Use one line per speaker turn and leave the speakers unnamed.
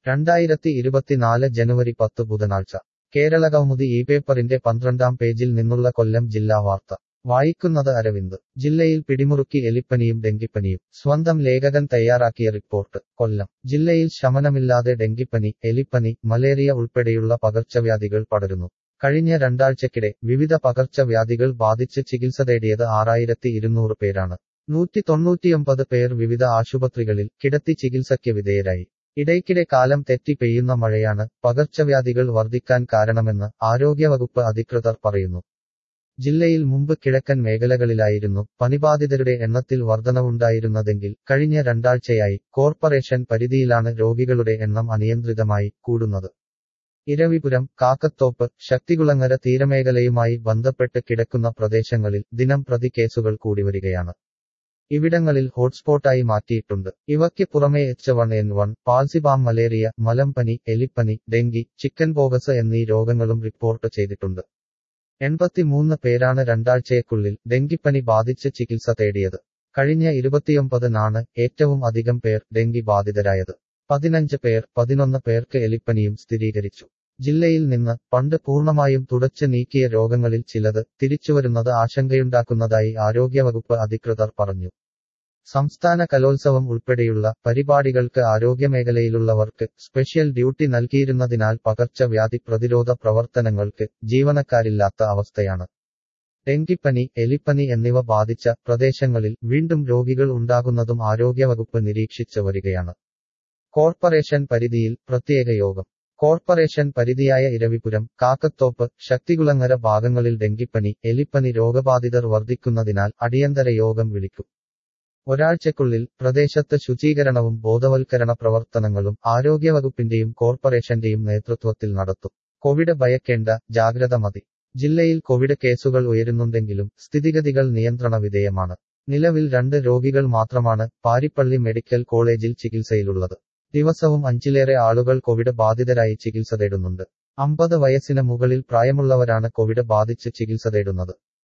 രണ്ടായിരത്തി ഇരുപത്തിനാല് ജനുവരി പത്ത് ബുധനാഴ്ച കേരളകൗമുദി ഈ പേപ്പറിന്റെ പന്ത്രണ്ടാം പേജിൽ നിന്നുള്ള കൊല്ലം ജില്ലാ വാർത്ത വായിക്കുന്നത് അരവിന്ദ് ജില്ലയിൽ പിടിമുറുക്കി എലിപ്പനിയും ഡെങ്കിപ്പനിയും സ്വന്തം ലേഖകൻ തയ്യാറാക്കിയ റിപ്പോർട്ട് കൊല്ലം ജില്ലയിൽ ശമനമില്ലാതെ ഡെങ്കിപ്പനി എലിപ്പനി മലേറിയ ഉൾപ്പെടെയുള്ള പകർച്ചവ്യാധികൾ പടരുന്നു കഴിഞ്ഞ രണ്ടാഴ്ചക്കിടെ വിവിധ പകർച്ചവ്യാധികൾ ബാധിച്ച് ചികിത്സ തേടിയത് ആറായിരത്തി ഇരുന്നൂറ് പേരാണ് നൂറ്റി തൊണ്ണൂറ്റിയൊമ്പത് പേർ വിവിധ ആശുപത്രികളിൽ കിടത്തി ചികിത്സയ്ക്ക് വിധേയരായി ഇടയ്ക്കിടെ കാലം തെറ്റി പെയ്യുന്ന മഴയാണ് പകർച്ചവ്യാധികൾ വർദ്ധിക്കാൻ കാരണമെന്ന് ആരോഗ്യവകുപ്പ് അധികൃതർ പറയുന്നു ജില്ലയിൽ മുമ്പ് കിഴക്കൻ മേഖലകളിലായിരുന്നു പനിബാധിതരുടെ എണ്ണത്തിൽ വർധനവുണ്ടായിരുന്നതെങ്കിൽ കഴിഞ്ഞ രണ്ടാഴ്ചയായി കോർപ്പറേഷൻ പരിധിയിലാണ് രോഗികളുടെ എണ്ണം അനിയന്ത്രിതമായി കൂടുന്നത് ഇരവിപുരം കാക്കത്തോപ്പ് ശക്തികുളങ്ങര തീരമേഖലയുമായി ബന്ധപ്പെട്ട് കിടക്കുന്ന പ്രദേശങ്ങളിൽ ദിനം പ്രതി കേസുകൾ കൂടിവരികയാണ് ഇവിടങ്ങളിൽ ഹോട്ട്സ്പോട്ടായി മാറ്റിയിട്ടുണ്ട് ഇവയ്ക്ക് പുറമെ എച്ച് വൺ എൻ വൺ പാൾസിബാം മലേറിയ മലമ്പനി എലിപ്പനി ഡെങ്കി ചിക്കൻ പോകസ് എന്നീ രോഗങ്ങളും റിപ്പോർട്ട് ചെയ്തിട്ടുണ്ട് എൺപത്തിമൂന്ന് പേരാണ് രണ്ടാഴ്ചയ്ക്കുള്ളിൽ ഡെങ്കിപ്പനി ബാധിച്ച് ചികിത്സ തേടിയത് കഴിഞ്ഞ ഇരുപത്തിയൊമ്പതിനാണ് ഏറ്റവും അധികം പേർ ഡെങ്കി ബാധിതരായത് പതിനഞ്ച് പേർ പതിനൊന്ന് പേർക്ക് എലിപ്പനിയും സ്ഥിരീകരിച്ചു ജില്ലയിൽ നിന്ന് പണ്ട് പൂർണ്ണമായും തുടച്ചു നീക്കിയ രോഗങ്ങളിൽ ചിലത് തിരിച്ചുവരുന്നത് ആശങ്കയുണ്ടാക്കുന്നതായി ആരോഗ്യവകുപ്പ് അധികൃതർ പറഞ്ഞു സംസ്ഥാന കലോത്സവം ഉൾപ്പെടെയുള്ള പരിപാടികൾക്ക് ആരോഗ്യമേഖലയിലുള്ളവർക്ക് സ്പെഷ്യൽ ഡ്യൂട്ടി നൽകിയിരുന്നതിനാൽ പകർച്ചവ്യാധി പ്രതിരോധ പ്രവർത്തനങ്ങൾക്ക് ജീവനക്കാരില്ലാത്ത അവസ്ഥയാണ് ഡെങ്കിപ്പനി എലിപ്പനി എന്നിവ ബാധിച്ച പ്രദേശങ്ങളിൽ വീണ്ടും രോഗികൾ ഉണ്ടാകുന്നതും ആരോഗ്യവകുപ്പ് നിരീക്ഷിച്ചു വരികയാണ് കോർപ്പറേഷൻ പരിധിയിൽ പ്രത്യേക യോഗം കോർപ്പറേഷൻ പരിധിയായ ഇരവിപുരം കാക്കത്തോപ്പ് ശക്തികുളങ്ങര ഭാഗങ്ങളിൽ ഡെങ്കിപ്പനി എലിപ്പനി രോഗബാധിതർ വർദ്ധിക്കുന്നതിനാൽ അടിയന്തര യോഗം വിളിക്കും ഒരാഴ്ചക്കുള്ളിൽ പ്രദേശത്ത് ശുചീകരണവും ബോധവൽക്കരണ പ്രവർത്തനങ്ങളും ആരോഗ്യവകുപ്പിന്റെയും കോർപ്പറേഷന്റെയും നേതൃത്വത്തിൽ നടത്തും കോവിഡ് ഭയക്കേണ്ട ജാഗ്രത മതി ജില്ലയിൽ കോവിഡ് കേസുകൾ ഉയരുന്നുണ്ടെങ്കിലും സ്ഥിതിഗതികൾ നിയന്ത്രണ വിധേയമാണ് നിലവിൽ രണ്ട് രോഗികൾ മാത്രമാണ് പാരിപ്പള്ളി മെഡിക്കൽ കോളേജിൽ ചികിത്സയിലുള്ളത് ദിവസവും അഞ്ചിലേറെ ആളുകൾ കോവിഡ് ബാധിതരായി ചികിത്സ തേടുന്നുണ്ട് അമ്പത് വയസ്സിന് മുകളിൽ പ്രായമുള്ളവരാണ് കോവിഡ് ബാധിച്ച് ചികിത്സ തേടുന്നത്